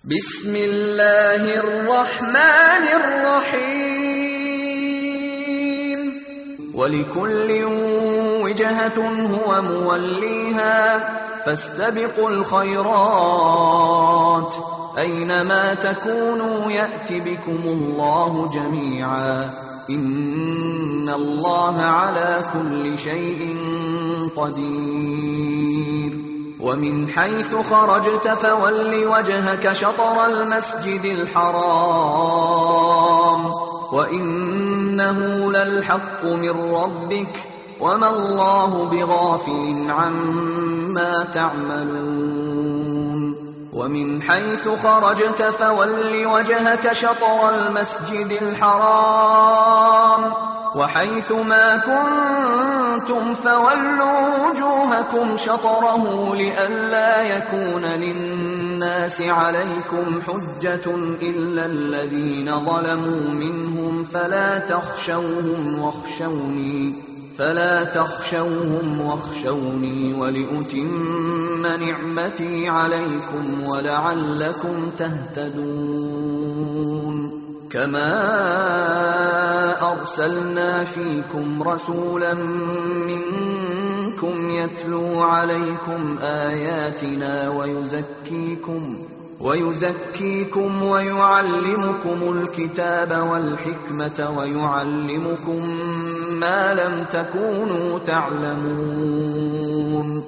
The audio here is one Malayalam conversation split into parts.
بسم الله الرحمن الرحيم ولكل وجهة هو موليها فاستبقوا الخيرات أينما تكونوا يأت بكم الله جميعا إن الله على كل شيء قدير ومن حيث خرجت فول وجهك شطر المسجد الحرام وإنه للحق من ربك وما الله بغافل عما تعملون ومن حيث خرجت فول وجهك شطر المسجد الحرام وحيث ما كنتم فولوا وجوهكم شطره لئلا يكون للناس عليكم حجة إلا الذين ظلموا منهم فلا تخشوهم واخشوني فلا تخشوهم واخشوني ولأتم نعمتي عليكم ولعلكم تهتدون كما أرسلنا فيكم رسولا منكم يتلو عليكم آياتنا ويزكيكم ويزكيكم ويعلمكم الكتاب والحكمة ويعلمكم ما لم تكونوا تعلمون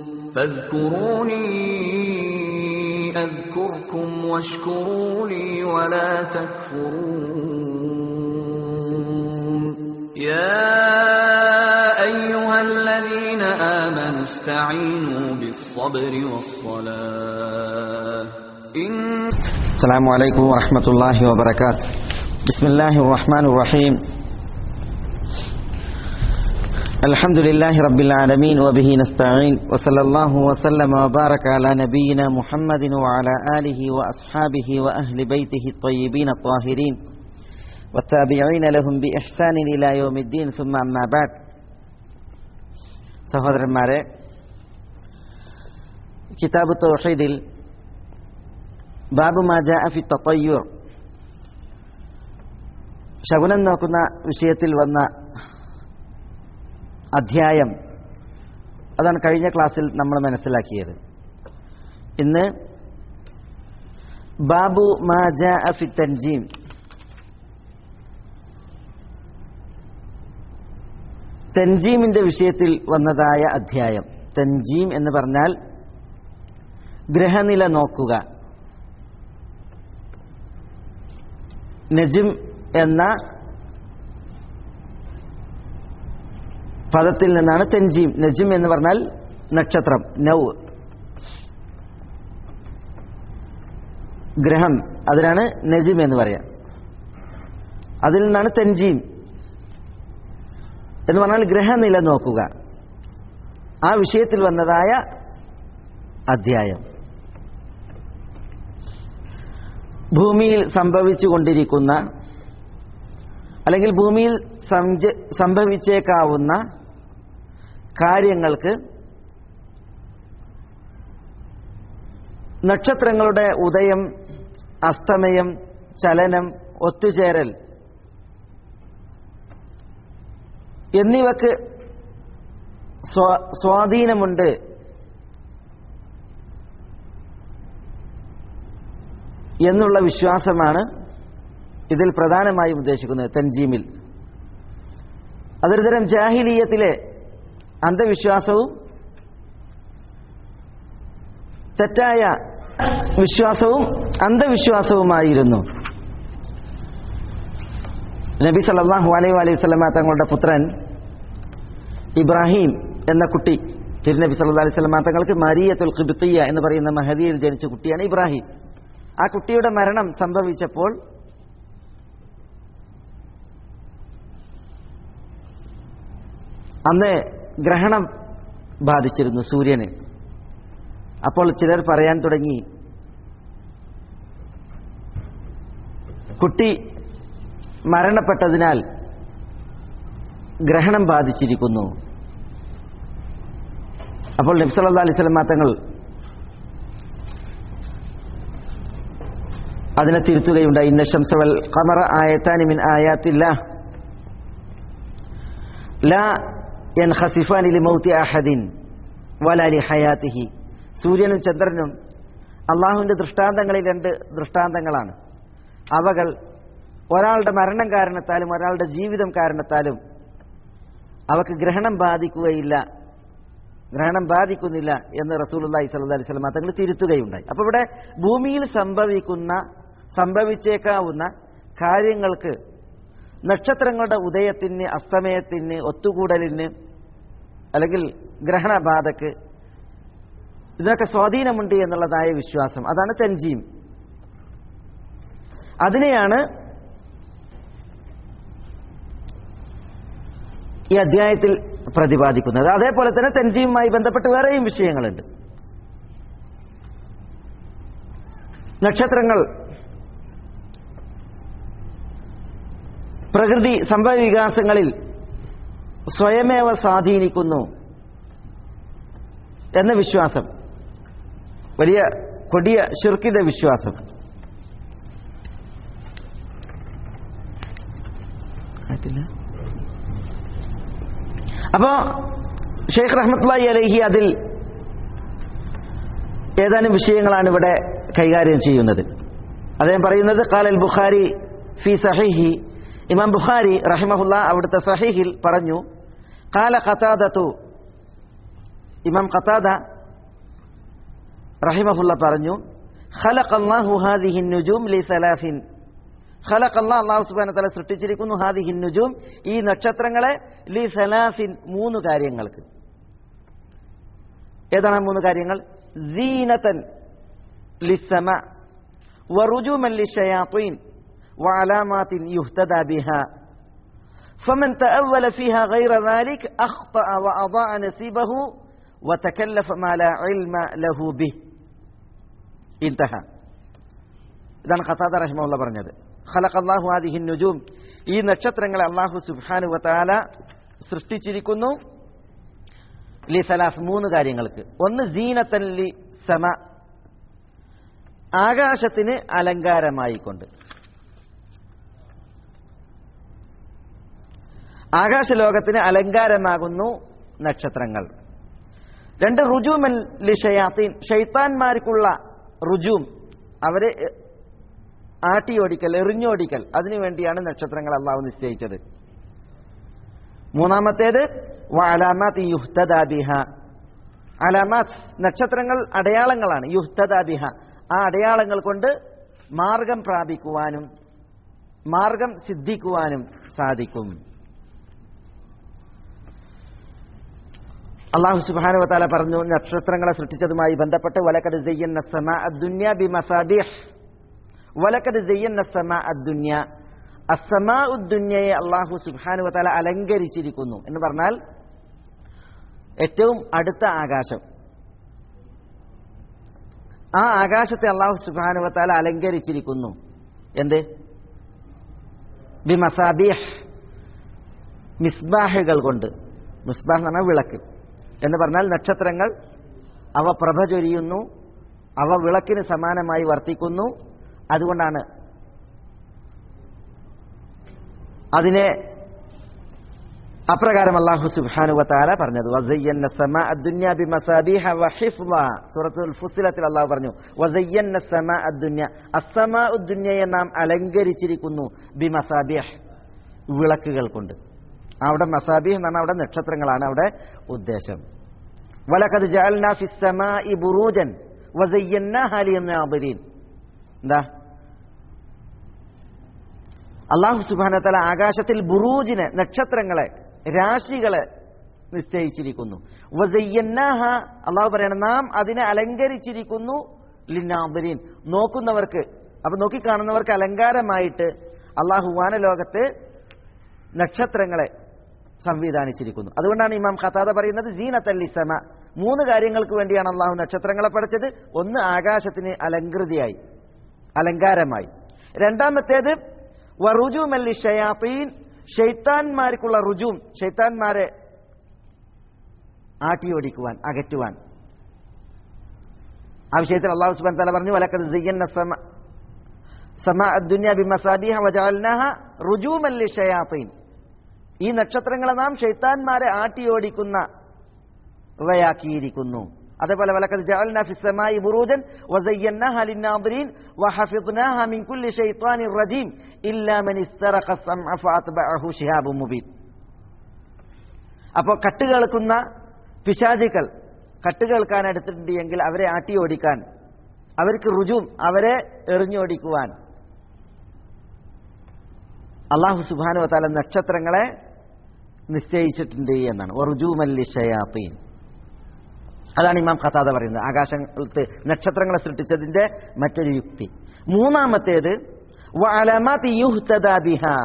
فاذكروني أذكركم واشكروا لي ولا تكفرون يا أيها الذين آمنوا استعينوا بالصبر والصلاة إن السلام عليكم ورحمة الله وبركاته بسم الله الرحمن الرحيم الحمد لله رب العالمين وبه نستعين وصلى الله وسلم وبارك على نبينا محمد وعلى آله وأصحابه وأهل بيته الطيبين الطاهرين والتابعين لهم بإحسان إلى يوم الدين ثم أما بعد സഹോദരന്മാരെ കിതാബ് തൗഹീദിൽ ബാബു മാജാ ഫി തത്തയ്യൂർ ശകുനം നോക്കുന്ന വിഷയത്തിൽ വന്ന അധ്യായം അതാണ് കഴിഞ്ഞ ക്ലാസ്സിൽ നമ്മൾ മനസ്സിലാക്കിയത് ഇന്ന് ബാബു മാജാ ഫി തൻജീം തൻജീമിന്റെ വിഷയത്തിൽ വന്നതായ അധ്യായം തൻജീം എന്ന് പറഞ്ഞാൽ ഗ്രഹനില നോക്കുക നജിം എന്ന പദത്തിൽ നിന്നാണ് തെൻജീം നജിം എന്ന് പറഞ്ഞാൽ നക്ഷത്രം നൗ ഗ്രഹം അതിനാണ് നജിം എന്ന് പറയാം അതിൽ നിന്നാണ് തെൻജീം എന്ന് പറഞ്ഞാൽ ഗ്രഹനില നോക്കുക ആ വിഷയത്തിൽ വന്നതായ അധ്യായം ഭൂമിയിൽ സംഭവിച്ചു കൊണ്ടിരിക്കുന്ന അല്ലെങ്കിൽ ഭൂമിയിൽ സംഭവിച്ചേക്കാവുന്ന കാര്യങ്ങൾക്ക് നക്ഷത്രങ്ങളുടെ ഉദയം അസ്തമയം ചലനം ഒത്തുചേരൽ എന്നിവക്ക് സ്വാധീനമുണ്ട് എന്നുള്ള വിശ്വാസമാണ് ഇതിൽ പ്രധാനമായും ഉദ്ദേശിക്കുന്നത് തൻജീമിൽ അതൊരു തരം ജാഹിലീയത്തിലെ അന്ധവിശ്വാസവും തെറ്റായ വിശ്വാസവും അന്ധവിശ്വാസവുമായിരുന്നു നബി സല്ലാഹു അലൈഹി അലൈഹി സ്വലമ തങ്ങളുടെ പുത്രൻ ഇബ്രാഹിം എന്ന കുട്ടി തിരുനബി സല്ലാ അലൈഹി സ്വലമ തങ്ങൾക്ക് മരിയത്തുൽ ഖിബിത്തിയ എന്ന് പറയുന്ന മഹദിയിൽ ജനിച്ച കുട്ടിയാണ് ഇബ്രാഹിം ആ കുട്ടിയുടെ മരണം സംഭവിച്ചപ്പോൾ അന്ന് ഗ്രഹണം ബാധിച്ചിരുന്നു സൂര്യന് അപ്പോൾ ചിലർ പറയാൻ തുടങ്ങി കുട്ടി മരണപ്പെട്ടതിനാൽ ഗ്രഹണം ബാധിച്ചിരിക്കുന്നു അപ്പോൾ നബ്സല്ലാ അലൈഹി സ്വലം തങ്ങൾ അതിനെ തിരുത്തുകയുണ്ടായി ഇന്ന ശംസവൽ ഖമറ ആയത്താനി മിൻ ആയാത്തില്ല ലാ യൻഖസിഫാനി ലിമൗതി അഹദിൻ വലാ ലിഹയാത്തിഹി സൂര്യനും ചന്ദ്രനും അള്ളാഹുവിന്റെ ദൃഷ്ടാന്തങ്ങളിൽ രണ്ട് ദൃഷ്ടാന്തങ്ങളാണ് അവകൾ ഒരാളുടെ മരണം കാരണത്താലും ഒരാളുടെ ജീവിതം കാരണത്താലും അവക്ക് ഗ്രഹണം ബാധിക്കുകയില്ല ഗ്രഹണം ബാധിക്കുന്നില്ല എന്ന് റസൂലുള്ളാഹി സ്വല്ലല്ലാഹി അലൈഹി വസല്ലം തങ്ങൾ തിരുത്തുകയുണ്ടായി അപ്പോൾ ഇവിടെ ഭൂമിയിൽ സംഭവിക്കുന്ന സംഭവിച്ചേക്കാവുന്ന കാര്യങ്ങൾക്ക് നക്ഷത്രങ്ങളുടെ ഉദയത്തിന് അസ്തമയത്തിന് ഒത്തുകൂടലിന് അല്ലെങ്കിൽ ഗ്രഹണബാധക്ക് ഇതിനൊക്കെ സ്വാധീനമുണ്ട് എന്നുള്ളതായ വിശ്വാസം അതാണ് തൻജീം അതിനെയാണ് ഈ അധ്യായത്തിൽ പ്രതിപാദിക്കുന്നത് അതേപോലെ തന്നെ തൻജീവുമായി ബന്ധപ്പെട്ട് വേറെയും വിഷയങ്ങളുണ്ട് നക്ഷത്രങ്ങൾ പ്രകൃതി സംഭവ വികാസങ്ങളിൽ സ്വയമേവ സ്വാധീനിക്കുന്നു എന്ന വിശ്വാസം വലിയ കൊടിയ ശിർക്കിത വിശ്വാസം ആയിട്ടില്ല അപ്പോ ഷെയ്ഖ് റഹ്മത്തുള്ളി അലഹി അതിൽ ഏതാനും വിഷയങ്ങളാണ് ഇവിടെ കൈകാര്യം ചെയ്യുന്നത് അദ്ദേഹം പറയുന്നത് ഖാലൽ ബുഖാരി ഫി സഹീഹി ഇമാം ബുഖാരി റഹിമഹുല്ല അവിടുത്തെ സഹീഹിൽ പറഞ്ഞു കാല ഖതാദത്തു ഇമാം ഖതാദ റഹിമഹുല്ല പറഞ്ഞു ഖലഖ അല്ലാഹു ഹാദിഹി നുജൂം ലി സലാസിൻ ഖലഖ അല്ലാഹു അല്ലാഹു സുബ്ഹാനഹു വ തആല സൃഷ്ടിച്ചിരിക്കുന്നു ഹാദിഹി നുജൂം ഈ നക്ഷത്രങ്ങളെ ലി സലാസിൻ മൂന്ന് കാര്യങ്ങൾക്ക് ഏതാണ് ആ മൂന്ന് കാര്യങ്ങൾ സീനതൻ ലിസ്സമ വറുജൂമൻ ലിശയാത്തീൻ وعلامات يهتدى بها فمن تأول فيها غير ذلك أخطأ وأضاع نسيبه وتكلف ما لا علم له به انتهى ഇതാണ് ഖസാദ റഹിമുള്ള പറഞ്ഞത് ഖലഖ അല്ലാഹു ഹാദിഹി നുജൂം ഈ നക്ഷത്രങ്ങളെ അള്ളാഹു സുബ്ഹാനഹു വതആല സൃഷ്ടിച്ചിരിക്കുന്നു ലി സലാസ് മൂന്ന് കാര്യങ്ങൾക്ക് ഒന്ന് സീനത്തൻ ലി സമ ആകാശത്തിന് അലങ്കാരമായിക്കൊണ്ട് ആകാശലോകത്തിന് അലങ്കാരമാകുന്നു നക്ഷത്രങ്ങൾ രണ്ട് റുജൂമൻ ലിഷയാത്തീൻ ഷെയ്ത്താൻമാർക്കുള്ള റുജൂം അവരെ ആട്ടിയോടിക്കൽ എറിഞ്ഞോടിക്കൽ അതിനുവേണ്ടിയാണ് നക്ഷത്രങ്ങൾ അള്ളാഹു നിശ്ചയിച്ചത് മൂന്നാമത്തേത് അലാമാത്ത് യുഹ്തദാബിഹ അലാമാത്ത് നക്ഷത്രങ്ങൾ അടയാളങ്ങളാണ് യുഹ്തദാബിഹ ആ അടയാളങ്ങൾ കൊണ്ട് മാർഗം പ്രാപിക്കുവാനും മാർഗം സിദ്ധിക്കുവാനും സാധിക്കും അള്ളാഹു സുബാനു വത്താല പറഞ്ഞു നക്ഷത്രങ്ങളെ സൃഷ്ടിച്ചതുമായി ബന്ധപ്പെട്ട് വലക്കത് ജയ്യന്ന സമ അദ്ദുന്യ ബി മസാബിഹ് വലക്കത് ജയ്യന്ന സമ അദ്ദുന്യ അസമാ ഉദ്ദുന്യയെ അള്ളാഹു സുബാനു വത്താല അലങ്കരിച്ചിരിക്കുന്നു എന്ന് പറഞ്ഞാൽ ഏറ്റവും അടുത്ത ആകാശം ആ ആകാശത്തെ അള്ളാഹു സുബാനു വത്താല അലങ്കരിച്ചിരിക്കുന്നു എന്ത് ബി മസാബിഹ് മിസ്ബാഹുകൾ കൊണ്ട് മിസ്ബാഹ് എന്ന് പറഞ്ഞാൽ വിളക്ക് എന്ന് പറഞ്ഞാൽ നക്ഷത്രങ്ങൾ അവ പ്രഭ ചൊരിയുന്നു അവ വിളക്കിന് സമാനമായി വർത്തിക്കുന്നു അതുകൊണ്ടാണ് അതിനെ അപ്രകാരം അള്ളാഹു സുബ്ഹാനു വതആല പറഞ്ഞത് വസയ്യന്ന സമാഅ ദുനിയ ബിമസാബീഹ വഹിഫ്ള സൂറത്തുൽ ഫുസിലത്തിൽ അള്ളാഹു പറഞ്ഞു വസയ്യന്ന സമാഅ ദുനിയ അസ്സമാഉ ദുനിയയെ നാം അലങ്കരിച്ചിരിക്കുന്നു ബിമസാബീഹ് വിളക്കുകൾ കൊണ്ട് അവിടെ മസാബീഹ് എന്ന് പറഞ്ഞാൽ അവിടെ നക്ഷത്രങ്ങളാണ് അവിടെ ഉദ്ദേശം വലഖദ് ജഅൽനാ ഫിസ് സമാഇ ബുറൂജൻ വസയ്യന്നാഹാ ലിന്നാദിരീൻ എന്താ അള്ളാഹു സുബ്ഹാനഹു വതആല ആകാശത്തിൽ ബുറൂജിനെ നക്ഷത്രങ്ങളെ രാശികളെ നിശ്ചയിച്ചിരിക്കുന്നു വസയ്യന്നാഹ അള്ളാഹു പറയണം നാം അതിനെ അലങ്കരിച്ചിരിക്കുന്നു ലിന്നാദിരീൻ നോക്കുന്നവർക്ക് അപ്പൊ നോക്കിക്കാണുന്നവർക്ക് അലങ്കാരമായിട്ട് അള്ളാഹു വാനലോകത്ത് നക്ഷത്രങ്ങളെ സംവിധാനിച്ചിരിക്കുന്നു അതുകൊണ്ടാണ് ഇമാം ഖത്താദ പറയുന്നത് സീനത്തല്ലി സമ മൂന്ന് കാര്യങ്ങൾക്ക് വേണ്ടിയാണ് അള്ളാഹു നക്ഷത്രങ്ങളെ പഠിച്ചത് ഒന്ന് ആകാശത്തിന് അലങ്കൃതിയായി അലങ്കാരമായി രണ്ടാമത്തേത് വറുജുമല്ലി ഷയാത്തീൻ ഷെയ്ത്താൻമാർക്കുള്ള റുജൂം ഷെയ്ത്താൻമാരെ ആട്ടിയോടിക്കുവാൻ അകറ്റുവാൻ ആ വിഷയത്തിൽ അള്ളാഹു സുബാൻ തല പറഞ്ഞു വലക്കത് സയ്യന്ന സമ സമാ ദുനിയ ബിമസാബിഹ വജഅൽനാഹ റുജൂമൻ ലിഷയാത്തീൻ ഈ നക്ഷത്രങ്ങളെ നാം ഷെയ്ത്താൻമാരെ ആട്ടിയോടിക്കുന്ന വയാക്കിയിരിക്കുന്നു അതേപോലെ വലക്കത് ജഅൽനാ ഫിസ്സമായി ബുറൂജൻ വസയ്യന്നാഹ ലിന്നാദിരീൻ വഹഫിദ്നാഹ മിൻ കുല്ലി ശൈത്വാനിർ റജീം ഇല്ലാ മൻ ഇസ്തറഖ السمع فأتبعه شهاب മുബീൻ അപ്പോൾ കട്ട് കേൾക്കുന്ന പിശാചികൾ കട്ട് കേൾക്കാൻ എടുത്തിട്ടുണ്ട് എങ്കിൽ അവരെ ആട്ടിയോടിക്കാൻ അവർക്ക് റുജും അവരെ എറിഞ്ഞോടിക്കുവാൻ അള്ളാഹു സുബാനു വത്താല നക്ഷത്രങ്ങളെ നിശ്ചയിച്ചിട്ടുണ്ട് എന്നാണ് റുജുമല്ലി ഷയാത്തീൻ അതാണ് ഇമാം ഖത്താദ പറയുന്നത് ആകാശത്ത് നക്ഷത്രങ്ങളെ സൃഷ്ടിച്ചതിന്റെ മറ്റൊരു യുക്തി മൂന്നാമത്തേത് വഅലമാത്തി യുഹ്തദാ ബിഹാ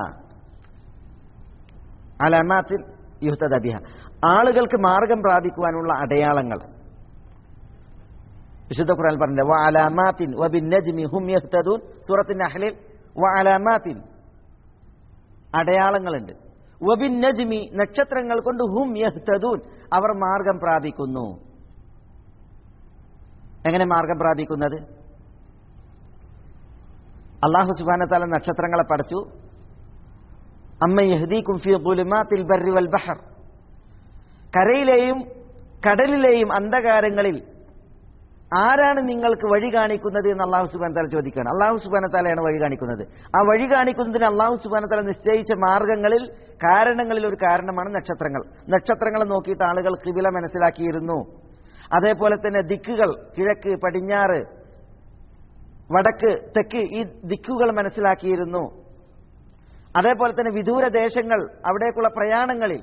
അലമാത്തിൽ യുഹ്തദ ബിഹ ആളുകൾക്ക് മാർഗം പ്രാപിക്കുവാനുള്ള അടയാളങ്ങൾ വിശുദ്ധ ഖുർആൻ പറഞ്ഞില്ല വ അലാമാത്തിൻ വ ബിൻ നജ്മി ഹും യഹ്തദൂൻ സൂറത്തിന്റെ അഹ്ലിൽ വ അലാമാത്തിൻ അടയാളങ്ങളുണ്ട് വ ബിൻ നജ്മി നക്ഷത്രങ്ങൾ കൊണ്ട് ഹും യഹ്തദൂൻ അവർ മാർഗം പ്രാപിക്കുന്നു എങ്ങനെ മാർഗം പ്രാപിക്കുന്നത് അള്ളാഹു സുബാന താല നക്ഷത്രങ്ങളെ പഠിച്ചു അമ്മ യഹ്ദീക്കും ഫി ളുലുമാത്തിൽ ബർരി വൽ ബഹർ കരയിലെയും കടലിലെയും അന്ധകാരങ്ങളിൽ ആരാണ് നിങ്ങൾക്ക് വഴി കാണിക്കുന്നത് എന്ന് അള്ളാഹു സുബാന താല ചോദിക്കുകയാണ് അള്ളാഹു സുബാന താലയാണ് വഴി കാണിക്കുന്നത് ആ വഴി കാണിക്കുന്നതിന് അള്ളാഹു സുബാന താല നിശ്ചയിച്ച മാർഗങ്ങളിൽ കാരണങ്ങളിൽ ഒരു കാരണമാണ് നക്ഷത്രങ്ങൾ നക്ഷത്രങ്ങളെ നോക്കിയിട്ട് ആളുകൾ കിബില മനസ്സിലാക്കിയിരുന്നു അതേപോലെ തന്നെ ദിക്കുകൾ കിഴക്ക് പടിഞ്ഞാറ് വടക്ക് തെക്ക് ഈ ദിക്കുകൾ മനസ്സിലാക്കിയിരുന്നു അതേപോലെ തന്നെ വിദൂര ദേശങ്ങൾ അവിടേക്കുള്ള പ്രയാണങ്ങളിൽ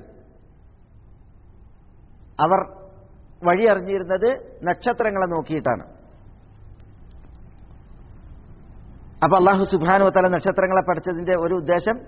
അവർ വഴി അറിഞ്ഞിരുന്നത് നക്ഷത്രങ്ങളെ നോക്കിയിട്ടാണ് അപ്പൊ അള്ളാഹു സുബാനു തല നക്ഷത്രങ്ങളെ പഠിച്ചതിന്റെ ഒരു ഉദ്ദേശം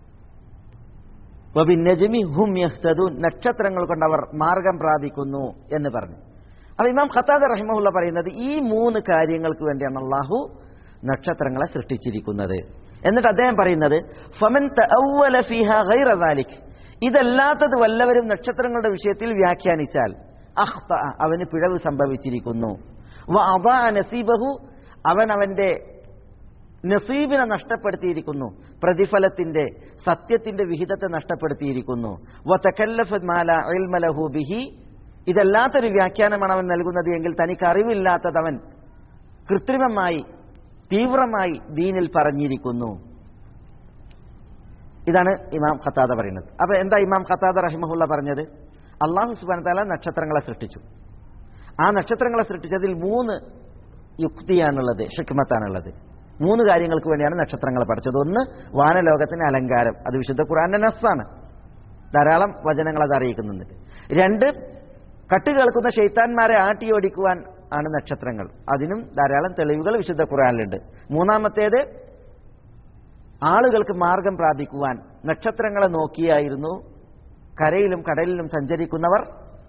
വബിന്നജ്മി ഹും യഹ്തദൂൻ നക്ഷത്രങ്ങൾ കൊണ്ട് അവർ മാർഗം പ്രാപിക്കുന്നു എന്ന് പറഞ്ഞു അപ്പൊ ഇമാം ഖത്താദ് റഹിമുള്ള പറയുന്നത് ഈ മൂന്ന് കാര്യങ്ങൾക്ക് വേണ്ടിയാണ് അള്ളാഹു നക്ഷത്രങ്ങളെ സൃഷ്ടിച്ചിരിക്കുന്നത് എന്നിട്ട് അദ്ദേഹം പറയുന്നത് ഫമൻ തഅവ്വല ഫീഹ ഗൈറ ദാലിക് ഇതല്ലാത്തത് വല്ലവരും നക്ഷത്രങ്ങളുടെ വിഷയത്തിൽ വ്യാഖ്യാനിച്ചാൽ അഖ്ത അവന് പിഴവ് സംഭവിച്ചിരിക്കുന്നു വ അദാ നസീബഹു അവൻ അവന്റെ നസീബിനെ നഷ്ടപ്പെടുത്തിയിരിക്കുന്നു പ്രതിഫലത്തിന്റെ സത്യത്തിന്റെ വിഹിതത്തെ നഷ്ടപ്പെടുത്തിയിരിക്കുന്നു വ തകല്ലഫ മാല ഇൽമ ലഹു ബിഹി ഇതല്ലാത്തൊരു വ്യാഖ്യാനമാണ് അവൻ നൽകുന്നത് എങ്കിൽ തനിക്ക് അറിവില്ലാത്തത് അവൻ കൃത്രിമമായി തീവ്രമായി ദീനിൽ പറഞ്ഞിരിക്കുന്നു ഇതാണ് ഇമാം ഖത്താദ പറയുന്നത് അപ്പൊ എന്താ ഇമാം ഖത്താദ റഹിമഹുല്ല പറഞ്ഞത് അള്ളാഹു സുബാൻ താല നക്ഷത്രങ്ങളെ സൃഷ്ടിച്ചു ആ നക്ഷത്രങ്ങളെ സൃഷ്ടിച്ചതിൽ മൂന്ന് യുക്തിയാണുള്ളത് ഷിക്മത്താണുള്ളത് മൂന്ന് കാര്യങ്ങൾക്ക് വേണ്ടിയാണ് നക്ഷത്രങ്ങളെ പഠിച്ചത് ഒന്ന് വാനലോകത്തിന്റെ അലങ്കാരം അത് വിശുദ്ധ ഖുറാന്റെ നസ്സാണ് ധാരാളം വചനങ്ങൾ അത് അറിയിക്കുന്നുണ്ട് രണ്ട് കട്ട് കേൾക്കുന്ന ഷെയ്ത്താന്മാരെ ആട്ടിയോടിക്കുവാൻ ആണ് നക്ഷത്രങ്ങൾ അതിനും ധാരാളം തെളിവുകൾ വിശുദ്ധ ഖുറാനിലുണ്ട് മൂന്നാമത്തേത് ആളുകൾക്ക് മാർഗം പ്രാപിക്കുവാൻ നക്ഷത്രങ്ങളെ നോക്കിയായിരുന്നു കരയിലും കടലിലും സഞ്ചരിക്കുന്നവർ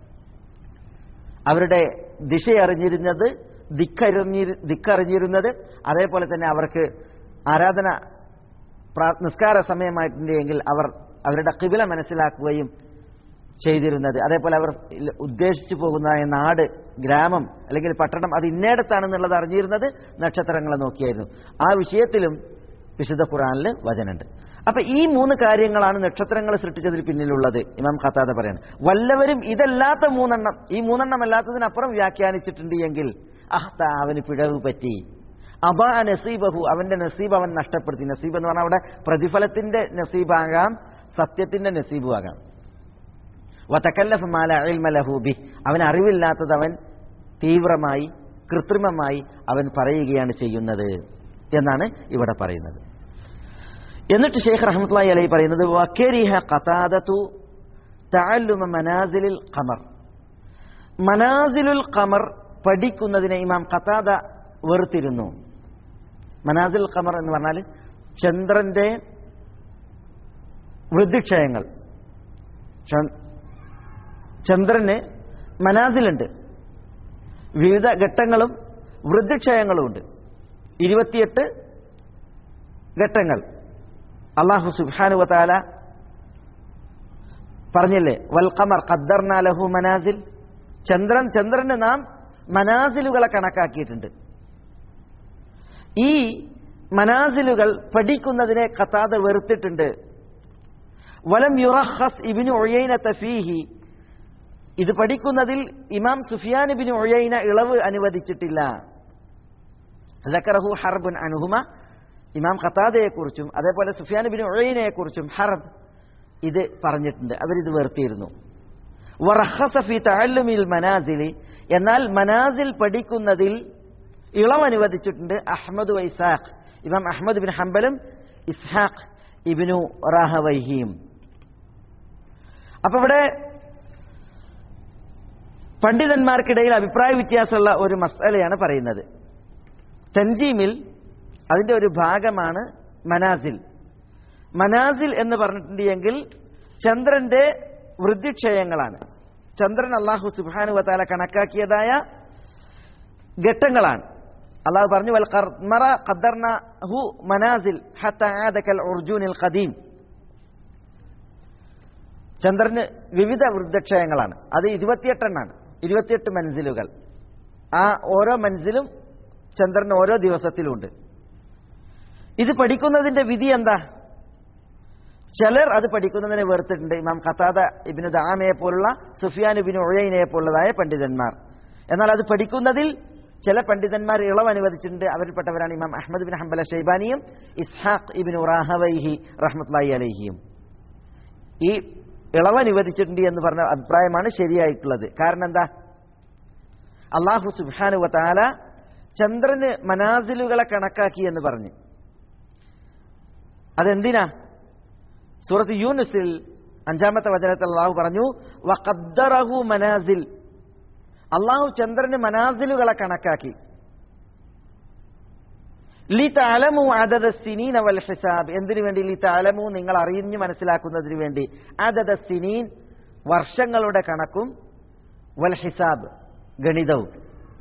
അവരുടെ ദിശയറിഞ്ഞിരുന്നത് ദിക്കറിഞ്ഞി ദിക്കറിഞ്ഞിരുന്നത് അതേപോലെ തന്നെ അവർക്ക് ആരാധന പ്രാ- നിസ്കാര സമയമായിട്ടുണ്ടെങ്കിൽ അവർ അവരുടെ കിബില മനസ്സിലാക്കുകയും ചെയ്തിരുന്നത് അതേപോലെ അവർ ഇല്ല- ഉദ്ദേശിച്ചു പോകുന്ന നാട് ഗ്രാമം അല്ലെങ്കിൽ പട്ടണം അത് ഇന്നേടത്താണെന്നുള്ളത് അറിഞ്ഞിരുന്നത് നക്ഷത്രങ്ങളെ നോക്കിയായിരുന്നു ആ വിഷയത്തിലും വിശുദ്ധ ഖുറാനിൽ വചനുണ്ട് അപ്പൊ ഈ മൂന്ന് കാര്യങ്ങളാണ് നക്ഷത്രങ്ങൾ സൃഷ്ടിച്ചതിന് പിന്നിലുള്ളത് ഇമാം ഖത്താദ പറയാണ് വല്ലവരും ഇതല്ലാത്ത മൂന്നെണ്ണം ഈ മൂന്നെണ്ണം അല്ലാത്തതിനപ്പുറം വ്യാഖ്യാനിച്ചിട്ടുണ്ട് എങ്കിൽ അഹ്ത അവന് പിഴവ് പറ്റി അബാ നസീബഹു അവന്റെ നസീബ് അവൻ നഷ്ടപ്പെടുത്തി നസീബ് എന്ന് പറഞ്ഞാൽ അവിടെ പ്രതിഫലത്തിന്റെ നസീബാകാം സത്യത്തിന്റെ നസീബും ആകാം വതക്കല്ലഫ മാല ഇൽമ ലഹു ബി അവൻ അറിവില്ലാത്തത് അവൻ തീവ്രമായി കൃത്രിമമായി അവൻ പറയുകയാണ് ചെയ്യുന്നത് എന്നാണ് ഇവിടെ പറയുന്നത് എന്നിട്ട് ഷെയ്ഖ് റഹ്മത്തുള്ളാഹി അലൈഹി പറയുന്നത് വക്കരിഹ ഖതാദതു തഅല്ലുമ മനാസിലിൽ ഖമർ മനാസിലുൽ ഖമർ പഠിക്കുന്നതിനെ ഇമാം ഖതാദ വെറുത്തിരുന്നു മനാസിൽ ഖമർ എന്ന് പറഞ്ഞാൽ ചന്ദ്രന്റെ വൃദ്ധിക്ഷയങ്ങൾ ച- ചന്ദ്രന് മനാസിലുണ്ട് വിവിധ ഘട്ടങ്ങളും വൃദ്ധിക്ഷയങ്ങളും ഉണ്ട് ഇരുപത്തിയെട്ട് ഘട്ടങ്ങൾ അള്ളാഹു സുബാനുവതാല പറഞ്ഞില്ലേ വൽ ഖമർ ഖദ്ദർന ലഹു മനാസിൽ ചന്ദ്രൻ ചന്ദ്രന് നാം മനാസിലുകളെ കണക്കാക്കിയിട്ടുണ്ട് ഈ മനാസിലുകൾ പഠിക്കുന്നതിനെ ഖത്താദ വെറുത്തിട്ടുണ്ട് വലം യുറഹസ് ഇബിനു ഒഴൈന തഫീഹി ഇത് പഠിക്കുന്നതിൽ ഇമാം സുഫിയാൻ ഇബിന് ഒഴൈന ഇളവ് അനുവദിച്ചിട്ടില്ല ദക്കറഹു ഹർബുൻ അനുഹുമ ഇമാം ഖത്താദയെക്കുറിച്ചും അതേപോലെ സുഫിയാൻ ബിൻ ഒഴൈനയെക്കുറിച്ചും ഹർബ് ഇത് പറഞ്ഞിട്ടുണ്ട് അവരിത് വെറുത്തിയിരുന്നു വറഹസഫി തഅല്ലുമിൽ മനാസിലി എന്നാൽ മനാസിൽ പഠിക്കുന്നതിൽ ഇളവ് അനുവദിച്ചിട്ടുണ്ട് അഹമ്മദ് വൈസാഖ് ഇമാം അഹമ്മദ് ബിൻ ഹംബലും ഇസ്ഹാഖ് ഇബിനു റാഹവൈഹിയും അപ്പൊ ഇവിടെ പണ്ഡിതന്മാർക്കിടയിൽ അഭിപ്രായ വ്യത്യാസമുള്ള ഒരു മസലയാണ് പറയുന്നത് തൻജീമിൽ അതിന്റെ ഒരു ഭാഗമാണ് മനാസിൽ മനാസിൽ എന്ന് പറഞ്ഞിട്ടുണ്ടെങ്കിൽ ചന്ദ്രന്റെ വൃദ്ധിക്ഷയങ്ങളാണ് ചന്ദ്രൻ അള്ളാഹു സുബാനു വത്താല കണക്കാക്കിയതായ ഘട്ടങ്ങളാണ് അള്ളാഹു പറഞ്ഞു വൽ ഖർമറ ഖദ്ദർന ഹു മനാസിൽ ഹത്ത ആദകൽ ഉർജൂനിൽ ഖദീം ചന്ദ്രന് വിവിധ വൃദ്ധക്ഷയങ്ങളാണ് അത് ഇരുപത്തിയെട്ടെണ്ണാണ് ഇരുപത്തിയെട്ട് മൻസിലുകൾ ആ ഓരോ മൻസിലും ചന്ദ്രന് ഓരോ ദിവസത്തിലുണ്ട് ഇത് പഠിക്കുന്നതിന്റെ വിധി എന്താ ചിലർ അത് പഠിക്കുന്നതിനെ വെറുത്തിട്ടുണ്ട് ഇമാം ഖത്താദ ഇബിനു ദാമയെ പോലുള്ള സുഫിയാൻ ഇബിനു ഒഴൈനയെ പോലുള്ളതായ പണ്ഡിതന്മാർ എന്നാൽ അത് പഠിക്കുന്നതിൽ ചില പണ്ഡിതന്മാർ ഇളവ് അനുവദിച്ചിട്ടുണ്ട് അവരിൽപ്പെട്ടവരാണ് ഇമാം അഹമ്മദ് ബിൻ ഹംബല ഷെയ്ബാനിയും ഇസ്ഹാഖ് ഇബിനു റാഹവൈഹി റഹ്മത്ലായി അലഹിയും ഈ ഇളവ് അനുവദിച്ചിട്ടുണ്ട് എന്ന് പറഞ്ഞ അഭിപ്രായമാണ് ശരിയായിട്ടുള്ളത് കാരണം എന്താ അള്ളാഹു സുബാനു വത്താല ചന്ദ്രന് മനാസിലുകളെ കണക്കാക്കി എന്ന് പറഞ്ഞു അതെന്തിനാ സൂറത്ത് യൂനുസിൽ അഞ്ചാമത്തെ വചനത്തിൽ അള്ളാഹു പറഞ്ഞു വഖദ്ദറഹു മനാസിൽ അള്ളാഹു ചന്ദ്രന് മനാസിലുകളെ കണക്കാക്കി ലി താലമു അതദ സിനീൻ വൽ ഹിസാബ് എന്തിനു വേണ്ടി ലി താലമു നിങ്ങൾ അറിഞ്ഞു മനസ്സിലാക്കുന്നതിന് വേണ്ടി അതദ സിനീൻ വർഷങ്ങളുടെ കണക്കും വൽ ഹിസാബ് ഗണിതവും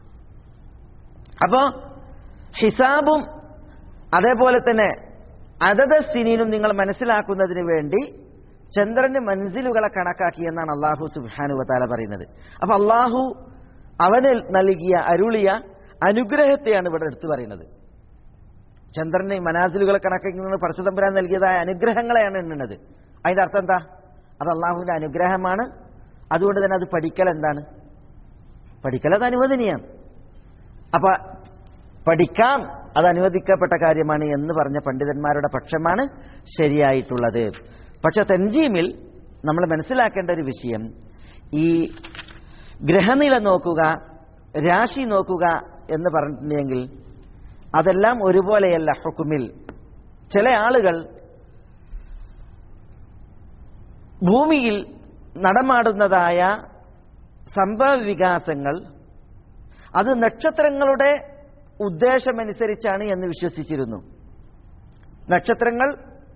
അപ്പോ ഹിസാബും അതേപോലെ തന്നെ അതത സിനീനും നിങ്ങൾ മനസ്സിലാക്കുന്നതിന് വേണ്ടി ചന്ദ്രന് മൻസിലുകളെ കണക്കാക്കി എന്നാണ് അള്ളാഹു സുബാനുവത്താല പറയുന്നത് അപ്പൊ അള്ളാഹു അവന് നൽകിയ അരുളിയ അനുഗ്രഹത്തെയാണ് ഇവിടെ എടുത്തു പറയുന്നത് ചന്ദ്രന് മനാസിലുകളെ കണക്കാക്കുന്നത് പരശുതമ്പുരാൻ നൽകിയതായ അനുഗ്രഹങ്ങളെയാണ് എണ്ണുന്നത് അതിന്റെ അർത്ഥം എന്താ അത് അള്ളാഹുവിന്റെ അനുഗ്രഹമാണ് അതുകൊണ്ട് തന്നെ അത് പഠിക്കൽ എന്താണ് പഠിക്കൽ അത് അനുവദനീയാണ് അപ്പൊ പഠിക്കാം അത് അനുവദിക്കപ്പെട്ട കാര്യമാണ് എന്ന് പറഞ്ഞ പണ്ഡിതന്മാരുടെ പക്ഷമാണ് ശരിയായിട്ടുള്ളത് പക്ഷെ തൻജീമിൽ നമ്മൾ മനസ്സിലാക്കേണ്ട ഒരു വിഷയം ഈ ഗ്രഹനില നോക്കുക രാശി നോക്കുക എന്ന് പറഞ്ഞിട്ടുണ്ടെങ്കിൽ അതെല്ലാം ഒരുപോലെയല്ല ഹുക്കുമിൽ ചില ആളുകൾ ഭൂമിയിൽ നടമാടുന്നതായ സംഭവ വികാസങ്ങൾ അത് നക്ഷത്രങ്ങളുടെ ഉദ്ദേശമനുസരിച്ചാണ് എന്ന് വിശ്വസിച്ചിരുന്നു നക്ഷത്രങ്ങൾ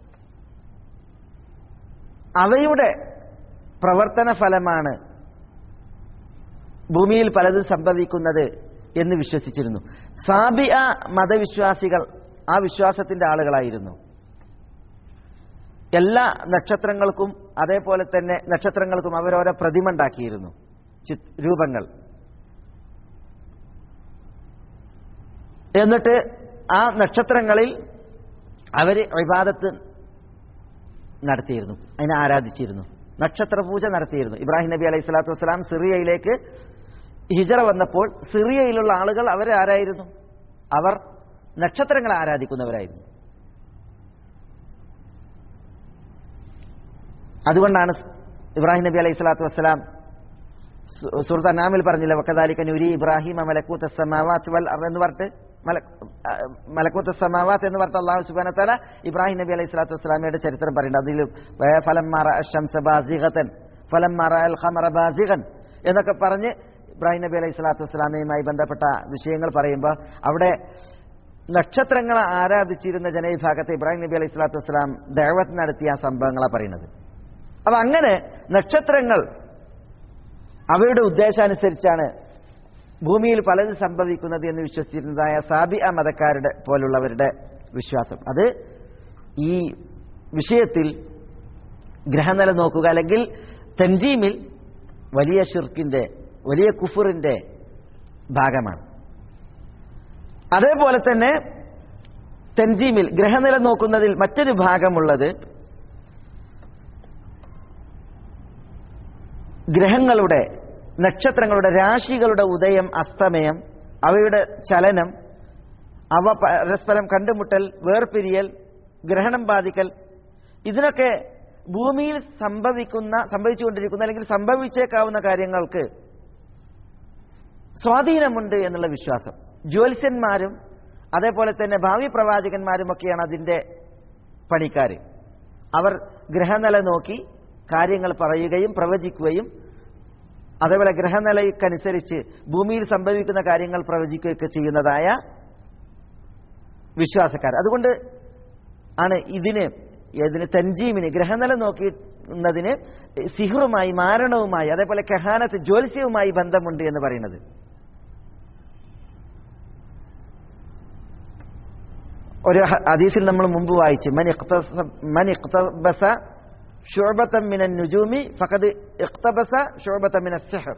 അവയുടെ പ്രവർത്തന ഫലമാണ് ഭൂമിയിൽ പലതും സംഭവിക്കുന്നത് എന്ന് വിശ്വസിച്ചിരുന്നു സാബിയ മതവിശ്വാസികൾ ആ വിശ്വാസത്തിന്റെ ആളുകളായിരുന്നു എല്ലാ നക്ഷത്രങ്ങൾക്കും അതേപോലെ തന്നെ നക്ഷത്രങ്ങൾക്കും അവരോരോ പ്രതിമ ഉണ്ടാക്കിയിരുന്നു രൂപങ്ങൾ എന്നിട്ട് ആ നക്ഷത്രങ്ങളിൽ അവർ വിവാദത്ത് നടത്തിയിരുന്നു അതിനെ ആരാധിച്ചിരുന്നു നക്ഷത്ര പൂജ നടത്തിയിരുന്നു ഇബ്രാഹിം നബി അലൈഹി സ്വലാത്തു വസ്സലാം സിറിയയിലേക്ക് ഹിജറ വന്നപ്പോൾ സിറിയയിലുള്ള ആളുകൾ അവരാരായിരുന്നു അവർ നക്ഷത്രങ്ങളെ ആരാധിക്കുന്നവരായിരുന്നു അതുകൊണ്ടാണ് ഇബ്രാഹിം നബി അലൈഹി സ്വലാത്തു വസ്സലാം സുഹൃത്ത് അനാമിൽ പറഞ്ഞില്ല വക്കദാലിക്ക നുരി ഇബ്രാഹിം മലക്കൂത്ത് സമാവാത്ത് വൽ എന്ന് പറഞ്ഞിട്ട് മലക്കൂത്ത് സമാവാത്ത് എന്ന് പറഞ്ഞ അള്ളാഹു സുബാന തല ഇബ്രാഹിം നബി അലൈഹി സ്വലാത്തു വസ്സലാമയുടെ ചരിത്രം പറയുന്നുണ്ട് അതിൽ ഫലം മാറ ഷംസ ബാസിഖത്തൻ ഫലം മാറ അൽ ഖമറ ബാസിഖൻ എന്നൊക്കെ പറഞ്ഞ് ഇബ്രാഹിം നബി അലൈഹി സ്വലാത്തു വസ്സലാമയുമായി ബന്ധപ്പെട്ട വിഷയങ്ങൾ പറയുമ്പോൾ അവിടെ നക്ഷത്രങ്ങളെ ആരാധിച്ചിരുന്ന ജനവിഭാഗത്തെ ഇബ്രാഹിം നബി അലൈഹി സ്വലാത്തു വസ്സലാം ദേവത്ത് നടത്തിയ സംഭവങ്ങളാണ് പറയുന്നത് അപ്പൊ അങ്ങനെ നക്ഷത്രങ്ങൾ അവയുടെ ഉദ്ദേശാനുസരിച്ചാണ് ഭൂമിയിൽ പലത് സംഭവിക്കുന്നത് എന്ന് വിശ്വസിച്ചിരുന്നതായ സാബി ആ മതക്കാരുടെ പോലുള്ളവരുടെ വിശ്വാസം അത് ഈ വിഷയത്തിൽ ഗ്രഹനില നോക്കുക അല്ലെങ്കിൽ തൻജീമിൽ വലിയ ഷിർക്കിന്റെ വലിയ കുഫറിന്റെ ഭാഗമാണ് അതേപോലെ തന്നെ തെൻജീമിൽ ഗ്രഹനില നോക്കുന്നതിൽ മറ്റൊരു ഭാഗമുള്ളത് ഗ്രഹങ്ങളുടെ നക്ഷത്രങ്ങളുടെ രാശികളുടെ ഉദയം അസ്തമയം അവയുടെ ചലനം അവ പരസ്പരം കണ്ടുമുട്ടൽ വേർപിരിയൽ ഗ്രഹണം ബാധിക്കൽ ഇതിനൊക്കെ ഭൂമിയിൽ സംഭവിക്കുന്ന സംഭവിച്ചുകൊണ്ടിരിക്കുന്ന അല്ലെങ്കിൽ സംഭവിച്ചേക്കാവുന്ന കാര്യങ്ങൾക്ക് സ്വാധീനമുണ്ട് എന്നുള്ള വിശ്വാസം ജ്യോത്സ്യന്മാരും അതേപോലെ തന്നെ ഭാവി പ്രവാചകന്മാരും ഒക്കെയാണ് അതിന്റെ പണിക്കാർ അവർ ഗ്രഹനില നോക്കി കാര്യങ്ങൾ പറയുകയും പ്രവചിക്കുകയും അതേപോലെ ഗ്രഹനിലയ്ക്കനുസരിച്ച് ഭൂമിയിൽ സംഭവിക്കുന്ന കാര്യങ്ങൾ പ്രവചിക്കുകയൊക്കെ ചെയ്യുന്നതായ വിശ്വാസക്കാർ അതുകൊണ്ട് ആണ് ഇതിന് ഇതിന് തൻജീമിന് ഗ്രഹനില നോക്കുന്നതിന് സിഹറുമായി മാരണവുമായി അതേപോലെ കഹാനത്ത് ജ്യോത്സ്യവുമായി ബന്ധമുണ്ട് എന്ന് പറയുന്നത് ഒരു ഹദീസിൽ നമ്മൾ മുമ്പ് വായിച്ചു മൻ ഇഖ്തസ- മൻ ഇഖ്തബസ ശുഅബത്തൻ മിനൻ നുജൂമി ഫഖദ് ഇഖ്തബസ ശുഅബത്തൻ മിനസ് സിഹർ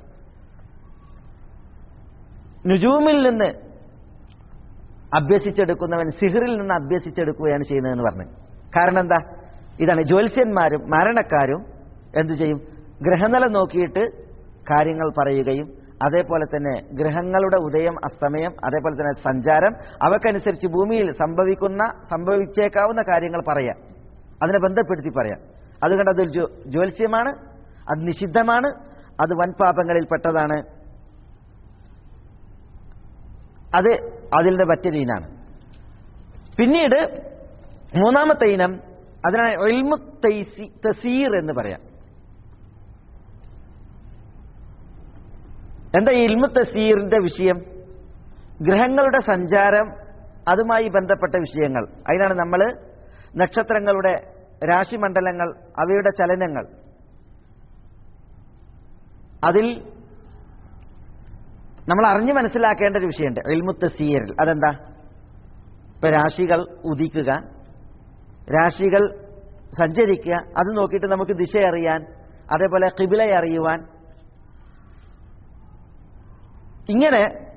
നുജൂമിൽ നിന്ന് അഭ്യസിച്ചെടുക്കുന്നവൻ സിഹറിൽ നിന്ന് അഭ്യസിച്ചെടുക്കുകയാണ് ചെയ്യുന്നതെന്ന് പറഞ്ഞു കാരണം എന്താ ഇതാണ് ജ്യോത്സ്യന്മാരും മരണക്കാരും എന്തു ചെയ്യും ഗ്രഹനില നോക്കിയിട്ട് കാര്യങ്ങൾ പറയുകയും അതേപോലെ തന്നെ ഗ്രഹങ്ങളുടെ ഉദയം അസ്തമയം അതേപോലെ തന്നെ സഞ്ചാരം അവക്കനുസരിച്ച് ഭൂമിയിൽ സംഭവിക്കുന്ന സംഭവിച്ചേക്കാവുന്ന കാര്യങ്ങൾ പറയാം അതിനെ ബന്ധപ്പെടുത്തി പറയാം അതുകൊണ്ട് അതൊരു ജ്യോ- ജ്യോത്സ്യമാണ് അത് നിഷിദ്ധമാണ് അത് വൻപാപങ്ങളിൽ പെട്ടതാണ് അത് അതിൻ്റെ മറ്റൊരു ഇനാണ് പിന്നീട് മൂന്നാമത്തെ ഇനം അതിനാണ് ഇൽമു തൈസി തസീർ എന്ന് പറയാം എന്താ ഈ ഇൽമു തസീറിന്റെ വിഷയം ഗ്രഹങ്ങളുടെ സഞ്ചാരം അതുമായി ബന്ധപ്പെട്ട വിഷയങ്ങൾ അതിനാണ് നമ്മൾ നക്ഷത്രങ്ങളുടെ രാശിമണ്ഡലങ്ങൾ അവയുടെ ചലനങ്ങൾ അതിൽ നമ്മൾ അറിഞ്ഞു മനസ്സിലാക്കേണ്ട ഒരു വിഷയമുണ്ട് ഇൽമുത്ത് സീയറിൽ അതെന്താ ഇപ്പൊ രാശികൾ ഉദിക്കുക രാശികൾ സഞ്ചരിക്കുക അത് നോക്കിയിട്ട് നമുക്ക് ദിശ അറിയാൻ അതേപോലെ കിബിലയെ അറിയുവാൻ ഇങ്ങനെ